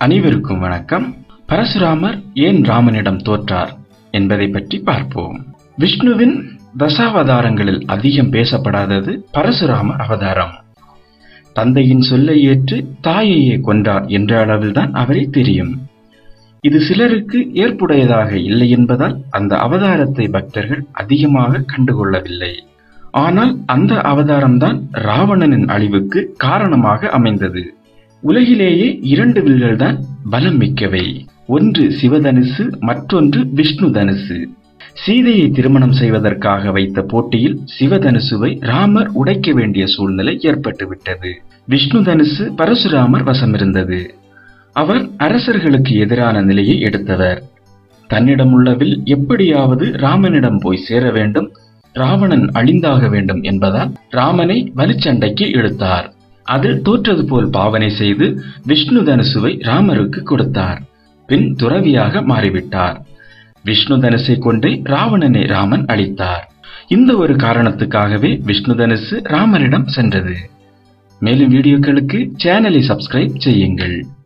அனைவருக்கும் வணக்கம் பரசுராமர் ஏன் ராமனிடம் தோற்றார் என்பதை பற்றி பார்ப்போம் விஷ்ணுவின் தசாவதாரங்களில் அதிகம் பேசப்படாதது பரசுராம அவதாரம் தந்தையின் சொல்லை ஏற்று தாயையே கொன்றார் என்ற அளவில்தான் அவரை தெரியும் இது சிலருக்கு ஏற்புடையதாக இல்லை என்பதால் அந்த அவதாரத்தை பக்தர்கள் அதிகமாக கண்டுகொள்ளவில்லை ஆனால் அந்த அவதாரம்தான் ராவணனின் அழிவுக்கு காரணமாக அமைந்தது உலகிலேயே இரண்டு வில்கள் தான் பலம் மிக்கவை ஒன்று சிவதனுசு மற்றொன்று விஷ்ணு தனுசு சீதையை திருமணம் செய்வதற்காக வைத்த போட்டியில் சிவதனுசுவை ராமர் உடைக்க வேண்டிய சூழ்நிலை ஏற்பட்டுவிட்டது விஷ்ணு தனுசு பரசுராமர் வசமிருந்தது அவர் அரசர்களுக்கு எதிரான நிலையை எடுத்தவர் தன்னிடமுள்ள வில் எப்படியாவது ராமனிடம் போய் சேர வேண்டும் ராவணன் அழிந்தாக வேண்டும் என்பதால் ராமனை வலுச்சண்டைக்கு இழுத்தார் அதில் தோற்றது போல் பாவனை செய்து விஷ்ணு தனுசுவை ராமருக்கு கொடுத்தார் பின் துறவியாக மாறிவிட்டார் விஷ்ணு தனுசை கொண்டே ராவணனை ராமன் அழித்தார் இந்த ஒரு காரணத்துக்காகவே விஷ்ணு தனுசு ராமரிடம் சென்றது மேலும் வீடியோக்களுக்கு சேனலை சப்ஸ்கிரைப் செய்யுங்கள்